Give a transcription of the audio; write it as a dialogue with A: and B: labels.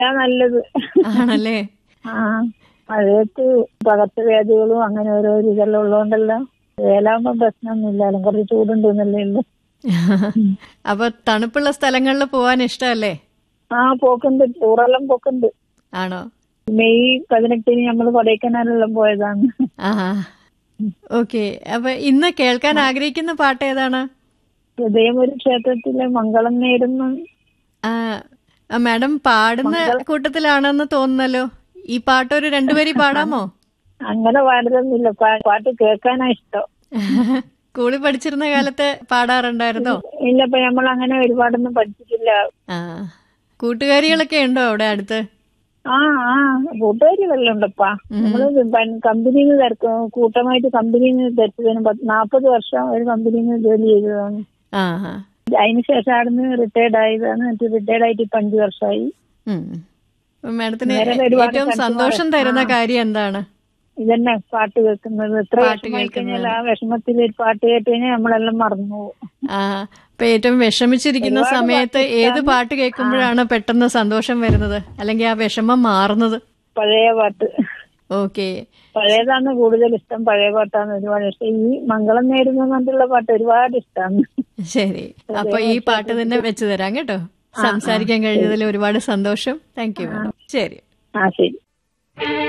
A: നല്ലത്
B: ആണല്ലേ
A: ആ മഴയത്ത് പകർച്ചവ്യാധികളും അങ്ങനെ ഓരോ ഇതെല്ലാം ഉള്ളതുകൊണ്ടല്ലോ വേലാകുമ്പോ പ്രശ്നമൊന്നുമില്ലാലും കുറച്ച് ചൂടുണ്ടെന്നല്ലേ ഉള്ളു
B: അപ്പൊ തണുപ്പുള്ള സ്ഥലങ്ങളിൽ പോവാൻ ഇഷ്ടമല്ലേ
A: ആ പോക്കുണ്ട് ടൂറെല്ലാം പോക്കുണ്ട്
B: ആണോ
A: മെയ് പതിനെട്ടിന് നമ്മൾ കൊടൈക്കനാലെല്ലാം പോയതാണ്
B: ആ ഓക്കെ അപ്പൊ ഇന്ന് കേൾക്കാൻ ആഗ്രഹിക്കുന്ന പാട്ട് ഏതാണ്
A: ഹൃദയം ഒരു ക്ഷേത്രത്തിലെ മംഗളം നേരുന്നു
B: ആ ആ, മാഡം പാടുന്ന കൂട്ടത്തിലാണെന്ന് തോന്നുന്നല്ലോ ഈ പാട്ട് ഒരു രണ്ടുപേരി പാടാമോ
A: അങ്ങനെ പാടുന്നില്ല പാട്ട് കേൾക്കാനാ ഇഷ്ടം
B: സ്കൂളിൽ പഠിച്ചിരുന്ന കാലത്ത് പാടാറുണ്ടായിരുന്നോ
A: ഇല്ല ഇപ്പൊ നമ്മൾ അങ്ങനെ ഒരുപാടൊന്നും പഠിച്ചിട്ടില്ല
B: ആ കൂട്ടുകാരികളൊക്കെ ഉണ്ടോ അവിടെ അടുത്ത്
A: ആ ആ കൂട്ടുകാരി വല്ലതും ഉണ്ടപ്പാ നമ്മള് കമ്പനിയിൽ നിന്ന് തിരക്കും കൂട്ടമായിട്ട് കമ്പനിയിൽ നിന്ന് തിരച്ചതിന് പത്ത് നാപ്പത് വർഷം ഒരു കമ്പനിയിൽ നിന്ന് ജോലി ചെയ്തതാണ്
B: ആ ആ
A: അതിന് ശേഷം അവിടുന്ന് റിട്ടയർഡ് ആയതാണ് എന്നിട്ട് റിട്ടയർഡ് ആയിട്ട് ഇപ്പൊ അഞ്ചു വർഷമായി
B: ഉം. അപ്പൊ മാഡത്തിന്
A: വേറെ ഒരുപാട്
B: ഏറ്റവും
A: സ്ഥലത്ത്
B: സന്തോഷം തരുന്ന കാര്യം എന്താണ്
A: ഇതന്നെ പാട്ട് കേൾക്കുന്നത് എത്ര
B: പാട്ട്
A: വിഷമായി കഴിഞ്ഞാൽ ആ വിഷമത്തിൽ ഒരു പാട്ട് കേട്ട് കഴിഞ്ഞാൽ നമ്മളെല്ലാം മറന്നു പോകും
B: ആ അപ്പൊ ഏറ്റവും വിഷമിച്ചിരിക്കുന്ന സമയത്ത് ഏത് പാട്ട് കേൾക്കുമ്പോഴാണ് പെട്ടെന്ന് സന്തോഷം വരുന്നത് അല്ലെങ്കിൽ ആ വിഷമം മാറുന്നത്
A: പഴയ പാട്ട്
B: ഓക്കെ
A: പഴയതാണ് കൂടുതൽ ഇഷ്ടം പഴയ പാട്ടാണ് ഒരുപാട് ഇഷ്ടം ഈ മംഗളം നേരുന്ന പറഞ്ഞിട്ടുള്ള പാട്ട് ഒരുപാട് ഇഷ്ടമാണ്
B: ശരി അപ്പൊ ഈ പാട്ട് തന്നെ വെച്ച് തരാം കേട്ടോ സംസാരിക്കാൻ കഴിഞ്ഞതിൽ ഒരുപാട് സന്തോഷം താങ്ക് യു മാഡം ശരി
A: ആ ശരി